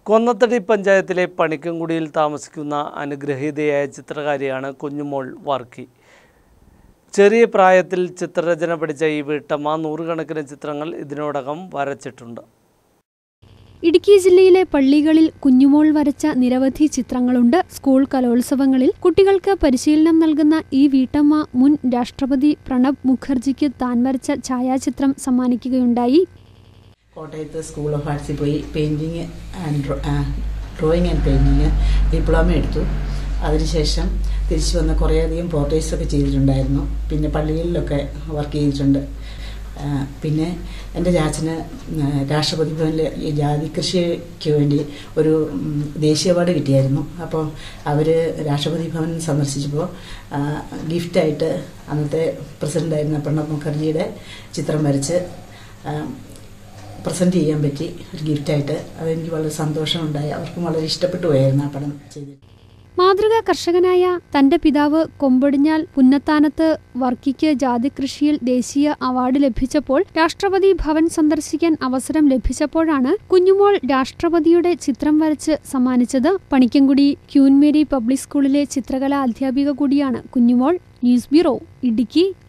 കൊന്നത്തടി പഞ്ചായത്തിലെ പണിക്കൻകുടിയിൽ താമസിക്കുന്ന അനുഗ്രഹീതയായ ചിത്രകാരിയാണ് കുഞ്ഞുമോൾ വർക്കി ചെറിയ പ്രായത്തിൽ ചിത്രരചന പഠിച്ച ഈ വീട്ടമ്മ നൂറുകണക്കിന് ചിത്രങ്ങൾ ഇതിനോടകം വരച്ചിട്ടുണ്ട് ഇടുക്കി ജില്ലയിലെ പള്ളികളിൽ കുഞ്ഞുമോൾ വരച്ച നിരവധി ചിത്രങ്ങളുണ്ട് സ്കൂൾ കലോത്സവങ്ങളിൽ കുട്ടികൾക്ക് പരിശീലനം നൽകുന്ന ഈ വീട്ടമ്മ മുൻ രാഷ്ട്രപതി പ്രണബ് മുഖർജിക്ക് താൻ വരച്ച ഛായാചിത്രം സമ്മാനിക്കുകയുണ്ടായി കോട്ടയത്ത് സ്കൂൾ ഓഫ് ആർട്സിൽ പോയി painting and drawing and painting diploma എടുത്തു അതിനുശേഷം തിരിച്ചു വന്ന് കുറേയധികം പോർട്രേറ്റ്സൊക്കെ ചെയ്തിട്ടുണ്ടായിരുന്നു പിന്നെ പള്ളികളിലൊക്കെ വർക്ക് ചെയ്തിട്ടുണ്ട് ആ, പിന്നെ എൻ്റെ ചാച്ചന് രാഷ്ട്രപതി ഭവനിൽ ഈ ജാതി കൃഷിക്ക് വേണ്ടി ഒരു ഉം, ദേശീയ അവാർഡ് കിട്ടിയായിരുന്നു അപ്പോൾ അവർ രാഷ്ട്രപതി ഭവൻ സന്ദർശിച്ചപ്പോൾ ആ, ഗിഫ്റ്റായിട്ട് അന്നത്തെ പ്രസിഡൻ്റായിരുന്ന പ്രണബ് മുഖർജിയുടെ ചിത്രം വരച്ച് ആ, പ്രസൻറ്റ് ചെയ്യാൻ പറ്റി ഒരു ഗിഫ്റ്റായിട്ട് അതെനിക്ക് വളരെ സന്തോഷമുണ്ടായി അവർക്കും വളരെ ഇഷ്ടപ്പെട്ടു പോയായിരുന്നു ആ പടം ചെയ്തിട്ട് മാതൃകാ കർഷകനായ തന്റെ പിതാവ് കൊമ്പടിഞ്ഞാൽ പുന്നത്താനത്ത് വർക്കിക്ക് ജാതികൃഷിയിൽ ദേശീയ അവാർഡ് ലഭിച്ചപ്പോൾ രാഷ്ട്രപതി ഭവൻ സന്ദർശിക്കാൻ അവസരം ലഭിച്ചപ്പോഴാണ് കുഞ്ഞുമോൾ രാഷ്ട്രപതിയുടെ ചിത്രം വരച്ച് സമ്മാനിച്ചത് പണിക്കൻകുടി ക്യൂൻമേരി പബ്ലിക് സ്കൂളിലെ ചിത്രകലാ അധ്യാപിക കൂടിയാണ് കുഞ്ഞുമോൾ ന്യൂസ് ബ്യൂറോ ഇടുക്കി